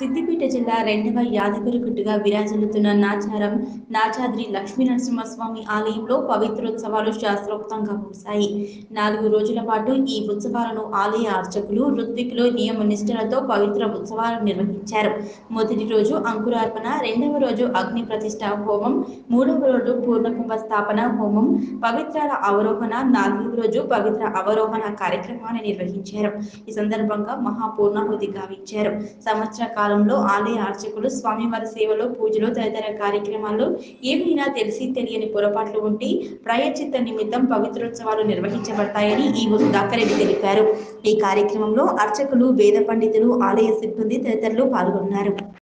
సిద్దిపేట జిల్లా రెండవ యాదగిరిగుట్టుగా విరాజిల్లుతున్న నాచారం నాచాద్రి లక్ష్మీ నరసింహస్వామి ఆలయంలో పవిత్రోత్సవాలు శాస్త్రోక్తంగా ముగిశాయి నాలుగు రోజుల పాటు ఈ ఉత్సవాలను ఆలయ అర్చకులు ఋత్వికులు నియమ నిష్ఠలతో పవిత్ర ఉత్సవాలు నిర్వహించారు మొదటి రోజు అంకురార్పణ రెండవ రోజు అగ్ని ప్రతిష్ట హోమం మూడవ రోజు పూర్ణకుంభ స్థాపన హోమం పవిత్రాల అవరోహణ నాలుగవ రోజు పవిత్ర అవరోహణ కార్యక్రమాన్ని నిర్వహించారు ఈ సందర్భంగా మహాపూర్ణాహుతి గావించారు సంవత్సర కాలంలో ఆలయ అర్చకులు స్వామివారి సేవలో పూజలు తదితర కార్యక్రమాల్లో ఏమైనా తెలిసి తెలియని పొరపాట్లు ఉంటే ప్రాయచిత్త నిమిత్తం పవిత్రోత్సవాలు నిర్వహించబడతాయని ఈ దాకరెడ్డి తెలిపారు ఈ కార్యక్రమంలో అర్చకులు వేద పండితులు ఆలయ సిబ్బంది తదితరులు పాల్గొన్నారు